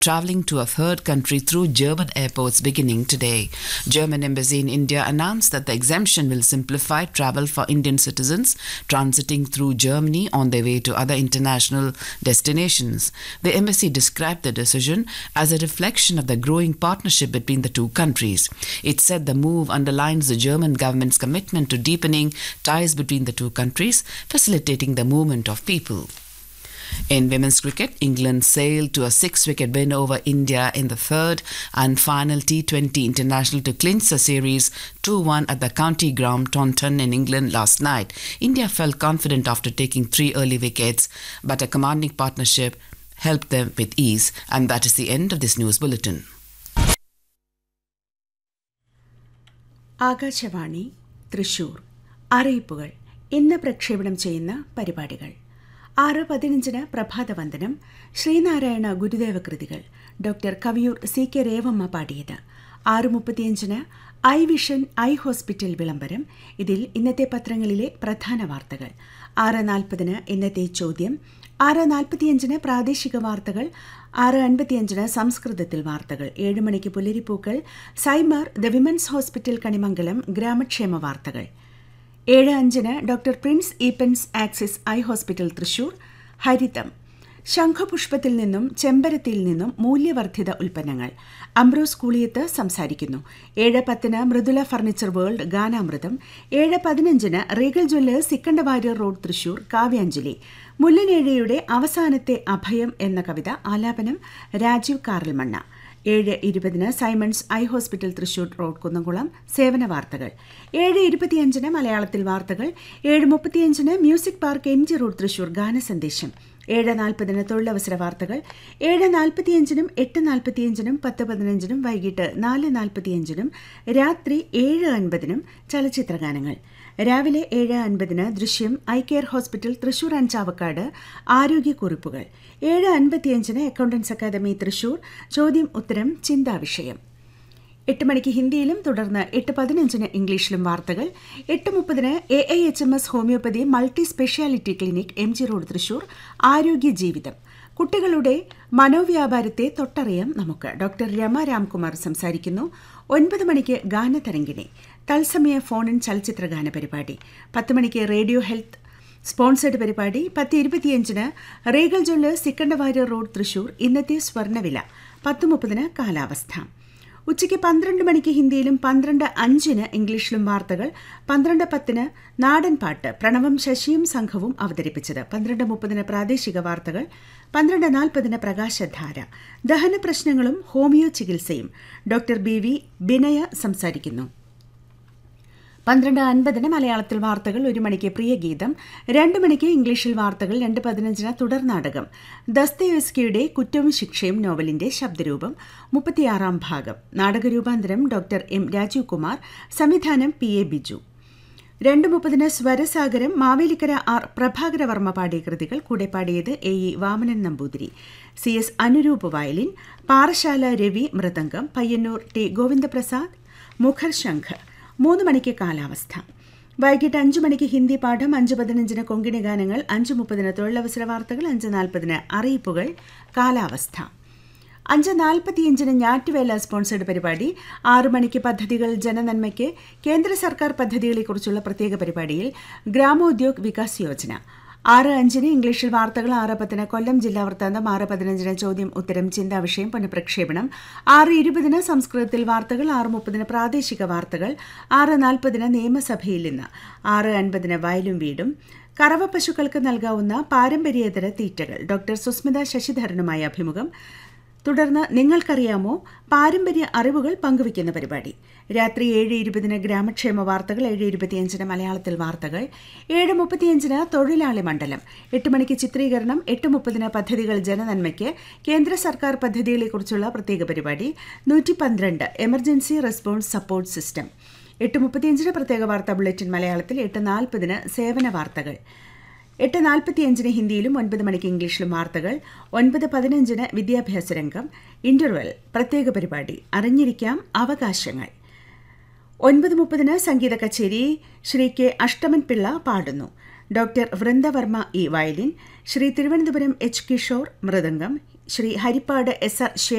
traveling to a third country through German airports beginning today. German embassy in India announced that the exemption will simplify travel for Indian citizens transiting through Germany on their way to other international destinations. The embassy described the decision as a reflection of the growing partnership between the two countries. It said the move underlines the German government's commitment to deepening ties between the two countries, facilitating the movement of people. In women's cricket, England sailed to a six wicket win over India in the third and final T20 international to clinch the series 2 1 at the county ground Taunton in England last night. India felt confident after taking three early wickets, but a commanding partnership helped them with ease. And that is the end of this news bulletin. Akashvani Thrissur അറിയിപ്പുകൾ ഇന്ന് പ്രക്ഷേപണം ചെയ്യുന്ന പരിപാടികൾ ആറ് പതിനഞ്ചിന് പ്രഭാതവന്ദനം ശ്രീനാരായണ ഗുരുദേവ കൃതികൾ doctor Kaviyoor C K Revamma പാടിയത് ആറ് മുപ്പത്തിയഞ്ചിന് ഐ വിഷൻ ഐ ഹോസ്പിറ്റൽ വിളംബരം ഇതിൽ ഇന്നത്തെ പത്രങ്ങളിലെ പ്രധാന വാർത്തകൾ ആറ് നാൽപ്പതിന് ഇന്നത്തെ ചോദ്യം ആറ് നാൽപ്പത്തിയഞ്ചിന് പ്രാദേശിക വാർത്തകൾ ആറ് അൻപത്തിയഞ്ചിന് സംസ്കൃതത്തിൽ വാർത്തകൾ ഏഴ് മണിക്ക് പുലരിപ്പൂക്കൾ Simar the women's hospital Kanimangalam ഗ്രാമക്ഷേമ വാർത്തകൾ ഏഴ് അഞ്ചിന് doctor Prince Eapen's Axis eye hospital Thrissur ഹരിതം ശംഖപുഷ്പത്തിൽ നിന്നും ചെമ്പരത്തിയിൽ നിന്നും മൂല്യവർദ്ധിത ഉൽപ്പന്നങ്ങൾ അംബ്രോസ് കൂളിയത്ത് സംസാരിക്കുന്നു ഏഴ് പത്തിന് മൃദുല ഫർണിച്ചർ വേൾഡ് ഗാനാമൃതം ഏഴ് പതിനഞ്ചിന് Regal jewellers Sikkandavariyar road Thrissur കാവ്യാഞ്ജലി മുല്ലനേഴയുടെ അവസാനത്തെ അഭയം എന്ന കവിത ആലാപനം രാജീവ് കാറൽമണ്ണ ഏഴ് ഇരുപതിന് Simon's eye hospital Thrissur road Kunnamkulam സേവന വാർത്തകൾ ഏഴ് ഇരുപത്തിയഞ്ചിന് മലയാളത്തിൽ വാർത്തകൾ ഏഴ് മുപ്പത്തിയഞ്ചിന് music park M G road Thrissur ഗാനസന്ദേശം ഏഴ് നാൽപ്പതിന് തൊഴിലവസര വാർത്തകൾ ഏഴ് നാൽപ്പത്തിയഞ്ചിനും എട്ട് നാൽപ്പത്തിയഞ്ചിനും പത്ത് പതിനഞ്ചിനും വൈകിട്ട് നാല് നാൽപ്പത്തിയഞ്ചിനും രാത്രി ഏഴ് അൻപതിനും ചലച്ചിത്രഗാനങ്ങൾ രാവിലെ ഏഴ് അൻപതിന് Drishyam eye care hospital Thrissur and Chavakkad ആരോഗ്യക്കുറിപ്പുകൾ ഏഴ് അൻപത്തിയഞ്ചിന് അക്കൗണ്ടൻസ് അക്കാദമി തൃശൂർ ചോദ്യം ഉത്തരം ചിന്താവിഷയം എട്ട് മണിക്ക് ഹിന്ദിയിലും തുടർന്ന് എട്ട് പതിനഞ്ചിന് ഇംഗ്ലീഷിലും വാർത്തകൾ എട്ട് മുപ്പതിന് A I H M S homeopathy multi speciality clinic M G road Thrissur ആരോഗ്യ ജീവിതം കുട്ടികളുടെ മനോവ്യാപാരത്തെ തൊട്ടറിയാം നമുക്ക് ഡോക്ടർ രമ രാംകുമാർ സംസാരിക്കുന്നു ഒൻപത് മണിക്ക് ഗാനതരംഗിണി തത്സമയ ഫോൺ ഇൻ ചലച്ചിത്ര ഗാന പരിപാടി പത്ത് മണിക്ക് റേഡിയോ ഹെൽത്ത് സ്പോൺസേഡ് പരിപാടി പത്ത് ഇരുപത്തിയഞ്ചിന് Regal jewellers Sikkandavariyar road Thrissur ഇന്നത്തെ സ്വർണ്ണവില പത്ത് മുപ്പതിന് കാലാവസ്ഥ ഉച്ചയ്ക്ക് പന്ത്രണ്ട് മണിക്ക് ഹിന്ദിയിലും പന്ത്രണ്ട് അഞ്ചിന് ഇംഗ്ലീഷിലും വാർത്തകൾ പന്ത്രണ്ട് പത്തിന് നാടൻ പാട്ട് പ്രണവം ശശിയും സംഘവും അവതരിപ്പിച്ചത് പന്ത്രണ്ട് മുപ്പതിന് പ്രാദേശിക വാർത്തകൾ പന്ത്രണ്ട് നാൽപ്പതിന് പ്രകാശധാര ദഹന പ്രശ്നങ്ങളും ഹോമിയോ ചികിത്സയും ഡോക്ടർ ബി വി ബിനയ സംസാരിക്കുന്നു പന്ത്രണ്ട് അൻപതിന് മലയാളത്തിൽ വാർത്തകൾ ഒരു മണിക്ക് പ്രിയഗീതം രണ്ട് മണിക്ക് ഇംഗ്ലീഷിൽ വാർത്തകൾ രണ്ട് പതിനഞ്ചിന് തുടർ നാടകം ദസ്തയോസ്കിയുടെ കുറ്റവും ശിക്ഷയും നോവലിന്റെ ശബ്ദരൂപം മുപ്പത്തിയാറാം ഭാഗം നാടകരൂപാന്തരം ഡോക്ടർ എം രാജീവ് കുമാർ സംവിധാനം പി എ ബിജു രണ്ട് മുപ്പതിന് സ്വരസാഗരം മാവേലിക്കര ആർ പ്രഭാകരവർമ്മ പാടിയ കൃതികൾ കൂടെ പാടിയത് A E Vamanan Namboothiri C S Anuroop violin Parassala Ravi mridangam Payyanur T Govindaprasad മുഖർ ശംഖ് മൂന്ന് മണിക്ക് കാലാവസ്ഥ വൈകിട്ട് അഞ്ചു മണിക്ക് ഹിന്ദി പാഠം അഞ്ച് പതിനഞ്ചിന് കൊങ്കിണി ഗാനങ്ങൾ അഞ്ച് മുപ്പതിന് തൊഴിലവസര വാർത്തകൾ അഞ്ച് നാൽപ്പതിന് അറിയിപ്പുകൾ കാലാവസ്ഥ അഞ്ച് നാൽപ്പത്തിയഞ്ചിന് ഞാറ്റുവേല സ്പോൺസേഡ് പരിപാടി ആറു മണിക്ക് പദ്ധതികൾ ജനനന്മയ്ക്ക് കേന്ദ്ര സർക്കാർ പദ്ധതികളെക്കുറിച്ചുള്ള പ്രത്യേക പരിപാടിയിൽ ഗ്രാമോദ്യോഗ് വികാസ് യോജന ആറ് അഞ്ചിന് ഇംഗ്ലീഷിൽ വാർത്തകൾ ആറ് പത്തിന് കൊല്ലം ജില്ലാ വൃത്താന്തം ആറ് പതിനഞ്ചിന് ചോദ്യം ഉത്തരം ചിന്താ വിഷയം പുനഃപ്രക്ഷേപണം ആറ് ഇരുപതിന് സംസ്കൃതത്തിൽ വാർത്തകൾ ആറ് മുപ്പതിന് പ്രാദേശിക വാർത്തകൾ ആറ് നാൽപ്പതിന് നിയമസഭയിൽ നിന്ന് ആറ് അൻപതിന് വയലും വീടും കറവ പശുക്കൾക്ക് നൽകാവുന്ന പാരമ്പര്യേതര തീറ്റകൾ ഡോക്ടർ സുസ്മിത ശശിധരനുമായ അഭിമുഖം തുടർന്ന് നിങ്ങൾക്കറിയാമോ പാരമ്പര്യ അറിവുകൾ പങ്കുവയ്ക്കുന്ന പരിപാടി രാത്രി ഏഴ് ഇരുപതിന് ഗ്രാമക്ഷേമ വാർത്തകൾ ഏഴ് ഇരുപത്തിയഞ്ചിന് മലയാളത്തിൽ വാർത്തകൾ ഏഴ് മുപ്പത്തിയഞ്ചിന് തൊഴിലാളി മണ്ഡലം എട്ട് മണിക്ക് ചിത്രീകരണം എട്ട് മുപ്പതിന് പദ്ധതികൾ ജനനന്മയ്ക്ക് കേന്ദ്ര സർക്കാർ പദ്ധതികളെക്കുറിച്ചുള്ള പ്രത്യേക പരിപാടി നൂറ്റി പന്ത്രണ്ട് എമർജൻസി റെസ്പോൺസ് സപ്പോർട്ട് സിസ്റ്റം എട്ട് മുപ്പത്തിയഞ്ചിന് പ്രത്യേക വാർത്താ ബുള്ളറ്റിൻ മലയാളത്തിൽ എട്ട് നാൽപ്പതിന് സേവന വാർത്തകൾ എട്ട് നാൽപ്പത്തിയഞ്ചിന് ഹിന്ദിയിലും ഒൻപത് മണിക്ക് ഇംഗ്ലീഷിലും വാർത്തകൾ ഒൻപത് പതിനഞ്ചിന് വിദ്യാഭ്യാസ രംഗം ഇന്റർവെൽ പ്രത്യേക പരിപാടി അറിഞ്ഞിരിക്കാം അവകാശങ്ങൾ ഒൻപത് മുപ്പതിന് സംഗീത കച്ചേരി ശ്രീ കെ അഷ്ടമൻ പിള്ള പാടുന്നു doctor Vrindavarma E violin Sree Thiruvananthapuram H Kishore mridangam Sree Haripad S R